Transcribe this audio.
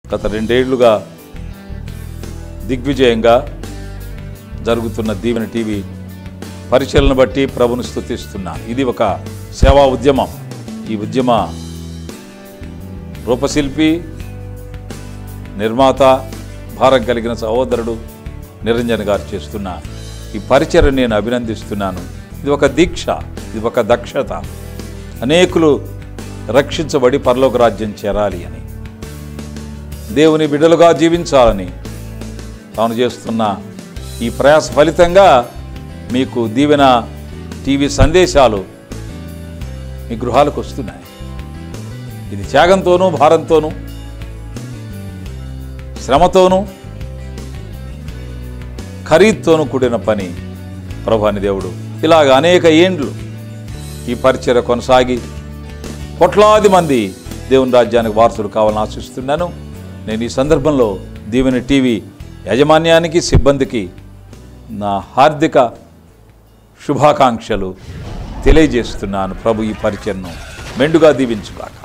గత రెండేళ్లుగా దిగ్విజయంగా జరుగుతున్న దీవెన టీవీ పరిచయలను బట్టి ప్రభును స్తుతిస్తున్నా ఇది ఒక సేవా ఉద్యమం ఈ ఉద్యమ రూపశిల్పి నిర్మాత భారం కలిగిన సహోదరుడు నిరంజన్ గారు చేస్తున్న ఈ పరిచయం నేను అభినందిస్తున్నాను ఇది ఒక దీక్ష ఇది ఒక దక్షత అనేకులు రక్షించబడి పరలోక రాజ్యం చేరాలి అని దేవుని బిడ్డలుగా జీవించాలని తాను చేస్తున్న ఈ ప్రయాస ఫలితంగా మీకు దీవెన టీవీ సందేశాలు మీ గృహాలకు వస్తున్నాయి ఇది త్యాగంతోనూ భారంతోనూ శ్రమతోనూ ఖరీదుతోనూ కూడిన పని ప్రభాని దేవుడు ఇలాగ అనేక ఏండ్లు ఈ పరిచయ కొనసాగి కోట్లాది మంది దేవుని రాజ్యానికి వారసులు కావాలని ఆశిస్తున్నాను నేను ఈ సందర్భంలో దీవెన టీవీ యాజమాన్యానికి సిబ్బందికి నా హార్దిక శుభాకాంక్షలు తెలియజేస్తున్నాను ప్రభు ఈ పరిచయను మెండుగా దీవించుగాక